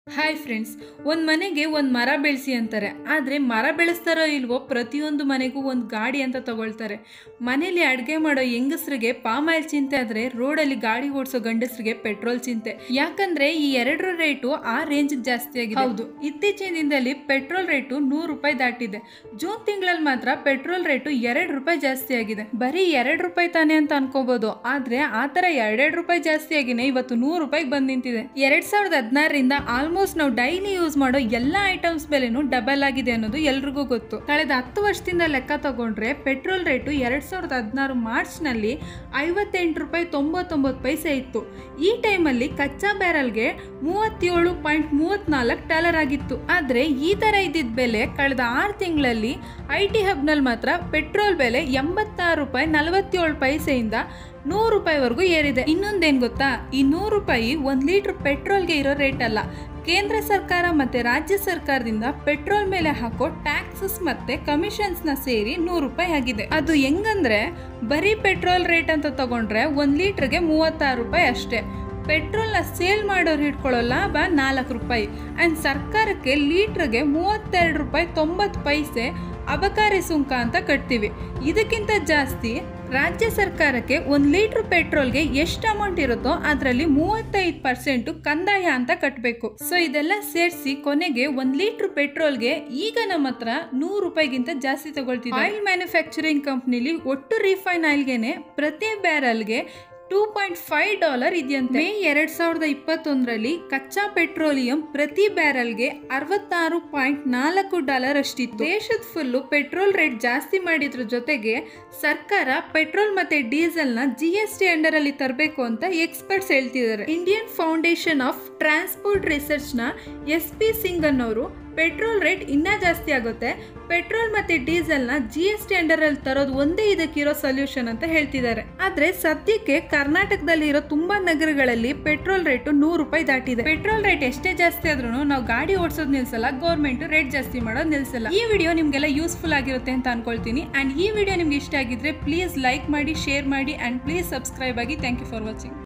hi friends ಒಂದು ಮನೆಗೆ ಒಂದು ಮರ ಬೆಳೆಸಿ ಅಂತಾರೆ ಆದರೆ ಮರ ಬೆಳೆಸ್ತಾರೋ ಇಲ್ವೋ ಪ್ರತಿಯೊಂದು ಮನೆಗೂ ಒಂದು ಗಾಡಿ ಅಂತ ತಗೊಳ್ತಾರೆ ಮನೇಲಿ ಅಡುಗೆ ಮಾಡೋ ಹೆಂಗಸ್ರಿಗೆ ಪಾಮ್ ಆಯಿಲ್ ಚಿಂತೆ ಆದರೆ ರೋಡಲ್ಲಿ ಗಾಡಿ ಓಡಿಸೋ ಗಂಡಸರಿಗೆ ಪೆಟ್ರೋಲ್ ಚಿಂತೆ ಯಾಕಂದ್ರೆ ಈ ಎರಡರ ರೇಟು ಆ ರೇಂಜ್ ಜಾಸ್ತಿ ಆಗಿದೆ ಹೌದು ಇತ್ತೀಚಿನ ದಿನದಲ್ಲಿ ಪೆಟ್ರೋಲ್ ರೇಟು ನೂರು ರೂಪಾಯಿ ದಾಟಿದೆ ಜೂನ್ ತಿಂಗಳಲ್ಲಿ ಮಾತ್ರ ಪೆಟ್ರೋಲ್ ರೇಟು ಎರಡು ರೂಪಾಯಿ ಜಾಸ್ತಿ ಆಗಿದೆ ಬರೀ ಎರಡು ರೂಪಾಯಿ ತಾನೆ ಅಂತ ಅನ್ಕೋಬಹುದು ಆದ್ರೆ ಆ ತರ ಎರಡೆರಡು ರೂಪಾಯಿ ಜಾಸ್ತಿ ಆಗಿನೇ ಇವತ್ತು ನೂರು ರೂಪಾಯಿಗೆ ಬಂದ್ ನಿಂತಿದೆ ಎರಡ್ ಸಾವಿರದ ಹದಿನಾರರಿಂದ ಆಲ್ಮೋಸ್ಟ್ ನಾವು ಡೈಲಿ ಯೂಸ್ ಮಾಡೋ ಎಲ್ಲಾ ಐಟಮ್ಸ್ ಬೆಲೆನೂ ಡಬಲ್ ಆಗಿದೆ ಅನ್ನೋದು ಎಲ್ರಿಗೂ ಗೊತ್ತು ಕಳೆದ ಹತ್ತು ವರ್ಷದಿಂದ ಲೆಕ್ಕ ತಗೊಂಡ್ರೆ ಪೆಟ್ರೋಲ್ ರೇಟು ಎರಡ್ ಸಾವಿರದ ಹದಿನಾರು ಮಾರ್ಚ್ ನಲ್ಲಿ ಐವತ್ತೆಂಟು ರೂಪಾಯಿ ತೊಂಬತ್ತೊಂಬತ್ತು ಪೈಸೆ ಇತ್ತು ಈ ಟೈಮಲ್ಲಿ ಕಚ್ಚಾ ಬ್ಯಾರಲ್ಗೆ ಮೂವತ್ತೇಳು ಪಾಯಿಂಟ್ ಮೂವತ್ನಾಲ್ಕು ಡಾಲರ್ ಆಗಿತ್ತು ಆದ್ರೆ ಈ ತರ ಇದ್ದಿದ್ದ ಬೆಲೆ ಕಳೆದ ಆರು ತಿಂಗಳಲ್ಲಿ ಐ ಟಿ ಹಬ್ನಲ್ಲಿ ಮಾತ್ರ ಪೆಟ್ರೋಲ್ ಬೆಲೆ ಎಂಬತ್ತಾರು ರೂಪಾಯಿ ನಲವತ್ತೇಳು ಪೈಸೆಯಿಂದ ನೂರು ರೂಪಾಯಿವರೆಗೂ ಏರಿದೆ ಇನ್ನೊಂದೇನು ಗೊತ್ತಾ ಈ ನೂರು ರೂಪಾಯಿ ಒಂದು ಲೀಟರ್ ಪೆಟ್ರೋಲ್ಗೆ ಇರೋ ರೇಟ್ ಅಲ್ಲ ಕೇಂದ್ರ ಸರ್ಕಾರ ಮತ್ತೆ ರಾಜ್ಯ ಸರ್ಕಾರದಿಂದ ಪೆಟ್ರೋಲ್ ಮೇಲೆ ಹಾಕೋ ಟ್ಯಾಕ್ಸಸ್ ಮತ್ತೆ ಕಮಿಷನ್ಸ್ ನ ಸೇರಿ ನೂರು ರೂಪಾಯಿ ಆಗಿದೆ ಅದು ಹೆಂಗಂದ್ರೆ ಬರೀ ಪೆಟ್ರೋಲ್ ರೇಟ್ ಅಂತ ತಗೊಂಡ್ರೆ ಒಂದ್ ಲೀಟರ್ಗೆ ಮೂವತ್ತಾರು ರೂಪಾಯಿ ಅಷ್ಟೇ ಪೆಟ್ರೋಲ್ನ ಸೇಲ್ ಮಾಡೋರು ಹಿಡ್ಕೊಳ್ಳೋ ಲಾಭ ನಾಲ್ಕು ರೂಪಾಯಿ ಆ್ಯಂಡ್ ಸರ್ಕಾರಕ್ಕೆ ಲೀಟ್ರಿಗೆ ಮೂವತ್ತೆರಡು ರೂಪಾಯಿ ತೊಂಬತ್ತು ಪೈಸೆ ಅಬಕಾರಿ ಸುಂಕ ಅಂತ ಕಟ್ತೀವಿ ಇದಕ್ಕಿಂತ ಜಾಸ್ತಿ ರಾಜ್ಯ ಸರ್ಕಾರಕ್ಕೆ ಒಂದು ಲೀಟ್ರ್ ಪೆಟ್ರೋಲ್ಗೆ ಎಷ್ಟು ಅಮೌಂಟ್ ಇರುತ್ತೋ ಅದರಲ್ಲಿ ಮೂವತ್ತೈದು ಪರ್ಸೆಂಟ್ ಕಂದಾಯ ಅಂತ ಕಟ್ಟಬೇಕು ಸೊ ಇದೆಲ್ಲ ಸೇರಿಸಿ ಕೊನೆಗೆ ಒಂದು ಲೀಟ್ರ್ ಪೆಟ್ರೋಲ್ಗೆ ಈಗ ನಮ್ಮ ಹತ್ರ ನೂರು ರೂಪಾಯಿಗಿಂತ ಜಾಸ್ತಿ ತಗೊಳ್ತೀವಿ ಆಯಿಲ್ ಮ್ಯಾನುಫ್ಯಾಕ್ಚರಿಂಗ್ ಕಂಪ್ನಿಲಿ ಒಟ್ಟು ರಿಫೈನ್ ಆಯಿಲ್ಗೆನೆ ಪ್ರತಿ ಬ್ಯಾರಲ್ಗೆ ಟೂ ಪಾಯಿಂಟ್ ಫೈವ್ ಡಾಲರ್ ಇದೆಯಂತೆ ಮೇ ಎರಡ್ ಸಾವಿರದ ಇಪ್ಪತ್ತೊಂದರಲ್ಲಿ ಕಚ್ಚಾ ಪೆಟ್ರೋಲಿಯಂ ಪ್ರತಿ ಬ್ಯಾರಲ್ಗೆ ಅರವತ್ತಾರು ಪಾಯಿಂಟ್ ನಾಲ್ಕು ಡಾಲರ್ ಅಷ್ಟಿತ್ತು ದೇಶದ ಫುಲ್ಲು ಪೆಟ್ರೋಲ್ ರೇಟ್ ಜಾಸ್ತಿ ಮಾಡಿದ್ರ ಜೊತೆಗೆ ಸರ್ಕಾರ ಪೆಟ್ರೋಲ್ ಮತ್ತೆ ಡೀಸೆಲ್ನ ಜಿ ಎಸ್ ಟಿ ಅಂಡರ್ ಅಲ್ಲಿ ತರಬೇಕು ಅಂತ ಎಕ್ಸ್ಪರ್ಟ್ಸ್ ಹೇಳ್ತಿದ್ದಾರೆ ಇಂಡಿಯನ್ ಫೌಂಡೇಶನ್ ಆಫ್ ಟ್ರಾನ್ಸ್ಪೋರ್ಟ್ ರಿಸರ್ಚ್ನ ಎಸ್ ಪಿ ಸಿಂಗ್ ಅನ್ನೋರು ಪೆಟ್ರೋಲ್ ರೇಟ್ ಇನ್ನೂ ಜಾಸ್ತಿ ಆಗುತ್ತೆ ಪೆಟ್ರೋಲ್ ಮತ್ತೆ ಡೀಸೆಲ್ನ ಜಿ ಎಸ್ ಟಿ ಅಂಡರಲ್ಲಿ ತರೋದು ಒಂದೇ ಇದಕ್ಕಿರೋ ಸೊಲ್ಯೂಷನ್ ಅಂತ ಹೇಳ್ತಿದ್ದಾರೆ ಆದ್ರೆ ಸದ್ಯಕ್ಕೆ ಕರ್ನಾಟಕದಲ್ಲಿ ಇರೋ ತುಂಬಾ ನಗರಗಳಲ್ಲಿ ಪೆಟ್ರೋಲ್ ರೇಟು ನೂರು ರೂಪಾಯಿ ದಾಟಿದೆ ಪೆಟ್ರೋಲ್ ರೇಟ್ ಎಷ್ಟೇ ಜಾಸ್ತಿ ಆದ್ರೂ ನಾವು ಗಾಡಿ ಓಡಿಸೋದು ನಿಲ್ಸಲ್ಲ ಗೌರ್ಮೆಂಟ್ ರೇಟ್ ಜಾಸ್ತಿ ಮಾಡೋದು ನಿಲ್ಸಲ್ಲ ಈ ವಿಡಿಯೋ ನಿಮ್ಗೆಲ್ಲ ಯೂಸ್ಫುಲ್ ಆಗಿರುತ್ತೆ ಅಂತ ಅನ್ಕೊಳ್ತೀನಿ ಅಂಡ್ ಈ ವಿಡಿಯೋ ನಿಮ್ಗೆ ಇಷ್ಟ ಆಗಿದ್ರೆ ಪ್ಲೀಸ್ ಲೈಕ್ ಮಾಡಿ ಶೇರ್ ಮಾಡಿ ಅಂಡ್ ಪ್ಲೀಸ್ ಸಬ್ಸ್ಕ್ರೈಬ್ ಆಗಿ ಥ್ಯಾಂಕ್ ಯು ಫಾರ್ ವಾಚಿಂಗ್